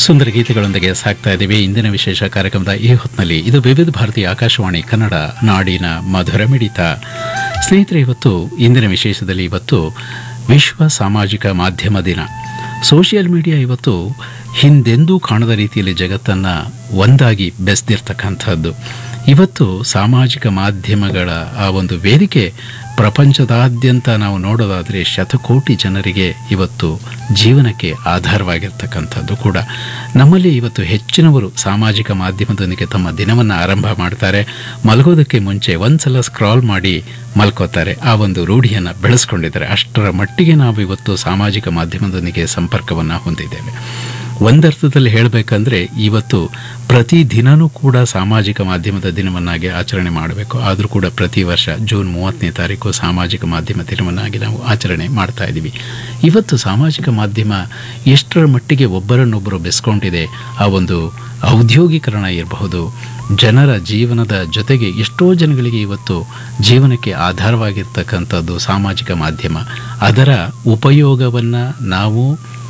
ಸುಂದರ ಗೀತೆಗಳೊಂದಿಗೆ ಸಾಕ್ತಾ ಇದ್ದೀವಿ ಇಂದಿನ ವಿಶೇಷ ಕಾರ್ಯಕ್ರಮದ ಈ ಹೊತ್ತಿನಲ್ಲಿ ಇದು ವಿವಿಧ ಭಾರತಿ ಆಕಾಶವಾಣಿ ಕನ್ನಡ ನಾಡಿನ ಮಧುರ ಮಿಡಿತ ಸ್ನೇಹಿತರೆ ಇವತ್ತು ಇಂದಿನ ವಿಶೇಷದಲ್ಲಿ ಇವತ್ತು ವಿಶ್ವ ಸಾಮಾಜಿಕ ಮಾಧ್ಯಮ ದಿನ ಸೋಷಿಯಲ್ ಮೀಡಿಯಾ ಇವತ್ತು ಹಿಂದೆಂದೂ ಕಾಣದ ರೀತಿಯಲ್ಲಿ ಜಗತ್ತನ್ನು ಒಂದಾಗಿ ಬೆಸೆದಿರ್ತಕ್ಕಂಥದ್ದು ಇವತ್ತು ಸಾಮಾಜಿಕ ಮಾಧ್ಯಮಗಳ ಆ ಒಂದು ವೇದಿಕೆ ಪ್ರಪಂಚದಾದ್ಯಂತ ನಾವು ನೋಡೋದಾದರೆ ಶತಕೋಟಿ ಜನರಿಗೆ ಇವತ್ತು ಜೀವನಕ್ಕೆ ಆಧಾರವಾಗಿರ್ತಕ್ಕಂಥದ್ದು ಕೂಡ ನಮ್ಮಲ್ಲಿ ಇವತ್ತು ಹೆಚ್ಚಿನವರು ಸಾಮಾಜಿಕ ಮಾಧ್ಯಮದೊಂದಿಗೆ ತಮ್ಮ ದಿನವನ್ನು ಆರಂಭ ಮಾಡ್ತಾರೆ ಮಲಗೋದಕ್ಕೆ ಮುಂಚೆ ಒಂದ್ಸಲ ಸ್ಕ್ರಾಲ್ ಮಾಡಿ ಮಲ್ಕೋತಾರೆ ಆ ಒಂದು ರೂಢಿಯನ್ನು ಬೆಳೆಸ್ಕೊಂಡಿದ್ದಾರೆ ಅಷ್ಟರ ಮಟ್ಟಿಗೆ ನಾವು ಇವತ್ತು ಸಾಮಾಜಿಕ ಮಾಧ್ಯಮದೊಂದಿಗೆ ಸಂಪರ್ಕವನ್ನು ಹೊಂದಿದ್ದೇವೆ ಒಂದರ್ಥದಲ್ಲಿ ಹೇಳಬೇಕಂದ್ರೆ ಇವತ್ತು ಪ್ರತಿ ದಿನನೂ ಕೂಡ ಸಾಮಾಜಿಕ ಮಾಧ್ಯಮದ ದಿನವನ್ನಾಗಿ ಆಚರಣೆ ಮಾಡಬೇಕು ಆದರೂ ಕೂಡ ಪ್ರತಿ ವರ್ಷ ಜೂನ್ ಮೂವತ್ತನೇ ತಾರೀಕು ಸಾಮಾಜಿಕ ಮಾಧ್ಯಮ ದಿನವನ್ನಾಗಿ ನಾವು ಆಚರಣೆ ಮಾಡ್ತಾ ಇದ್ದೀವಿ ಇವತ್ತು ಸಾಮಾಜಿಕ ಮಾಧ್ಯಮ ಎಷ್ಟರ ಮಟ್ಟಿಗೆ ಒಬ್ಬರನ್ನೊಬ್ಬರು ಬೆಸ್ಕೊಂಡಿದೆ ಆ ಒಂದು ಔದ್ಯೋಗೀಕರಣ ಇರಬಹುದು ಜನರ ಜೀವನದ ಜೊತೆಗೆ ಎಷ್ಟೋ ಜನಗಳಿಗೆ ಇವತ್ತು ಜೀವನಕ್ಕೆ ಆಧಾರವಾಗಿರ್ತಕ್ಕಂಥದ್ದು ಸಾಮಾಜಿಕ ಮಾಧ್ಯಮ ಅದರ ಉಪಯೋಗವನ್ನು ನಾವು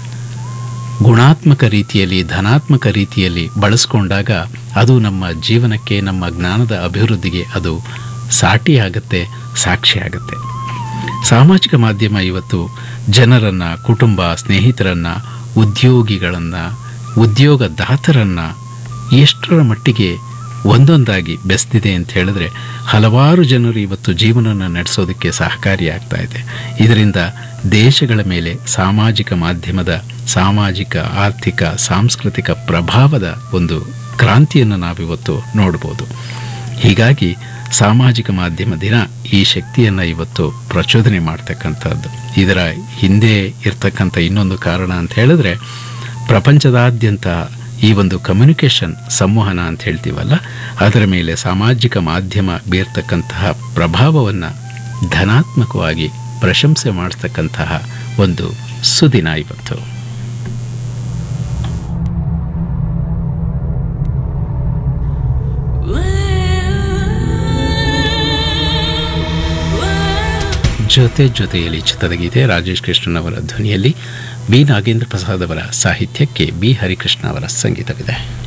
ಗುಣಾತ್ಮಕ ರೀತಿಯಲ್ಲಿ ಧನಾತ್ಮಕ ರೀತಿಯಲ್ಲಿ ಬಳಸ್ಕೊಂಡಾಗ ಅದು ನಮ್ಮ ಜೀವನಕ್ಕೆ ನಮ್ಮ ಜ್ಞಾನದ ಅಭಿವೃದ್ಧಿಗೆ ಅದು ಸಾಟಿಯಾಗತ್ತೆ ಸಾಕ್ಷಿಯಾಗತ್ತೆ ಸಾಮಾಜಿಕ ಮಾಧ್ಯಮ ಇವತ್ತು ಜನರನ್ನು ಕುಟುಂಬ ಸ್ನೇಹಿತರನ್ನು ಉದ್ಯೋಗಿಗಳನ್ನು ಉದ್ಯೋಗದಾತರನ್ನು ಎಷ್ಟರ ಮಟ್ಟಿಗೆ ಒಂದೊಂದಾಗಿ ಬೆಸ್ತಿದೆ ಅಂತ ಹೇಳಿದ್ರೆ ಹಲವಾರು ಜನರು ಇವತ್ತು ಜೀವನವನ್ನು ನಡೆಸೋದಕ್ಕೆ ಸಹಕಾರಿಯಾಗ್ತಾ ಇದೆ ಇದರಿಂದ ದೇಶಗಳ ಮೇಲೆ ಸಾಮಾಜಿಕ ಮಾಧ್ಯಮದ ಸಾಮಾಜಿಕ ಆರ್ಥಿಕ ಸಾಂಸ್ಕೃತಿಕ ಪ್ರಭಾವದ ಒಂದು ಕ್ರಾಂತಿಯನ್ನು ನಾವಿವತ್ತು ನೋಡ್ಬೋದು ಹೀಗಾಗಿ ಸಾಮಾಜಿಕ ಮಾಧ್ಯಮ ದಿನ ಈ ಶಕ್ತಿಯನ್ನು ಇವತ್ತು ಪ್ರಚೋದನೆ ಮಾಡ್ತಕ್ಕಂಥದ್ದು ಇದರ ಹಿಂದೆ ಇರ್ತಕ್ಕಂಥ ಇನ್ನೊಂದು ಕಾರಣ ಅಂತ ಹೇಳಿದ್ರೆ ಪ್ರಪಂಚದಾದ್ಯಂತ ಈ ಒಂದು ಕಮ್ಯುನಿಕೇಷನ್ ಸಂವಹನ ಅಂತ ಹೇಳ್ತೀವಲ್ಲ ಅದರ ಮೇಲೆ ಸಾಮಾಜಿಕ ಮಾಧ್ಯಮ ಬೀರ್ತಕ್ಕಂತಹ ಪ್ರಭಾವವನ್ನು ಧನಾತ್ಮಕವಾಗಿ ಪ್ರಶಂಸೆ ಮಾಡ್ತಕ್ಕಂತಹ ಒಂದು ಸುದಿನ ಇವತ್ತು ಜೊತೆ ಜೊತೆಯಲ್ಲಿ ಚಿತ್ರದ ಗೀತೆ ರಾಜೇಶ್ ಕೃಷ್ಣನ್ ಅವರ ಧ್ವನಿಯಲ್ಲಿ ಬಿ ನಾಗೇಂದ್ರ ಪ್ರಸಾದ್ ಅವರ ಸಾಹಿತ್ಯಕ್ಕೆ ಬಿ ಹರಿಕೃಷ್ಣ ಅವರ ಸಂಗೀತವಿದೆ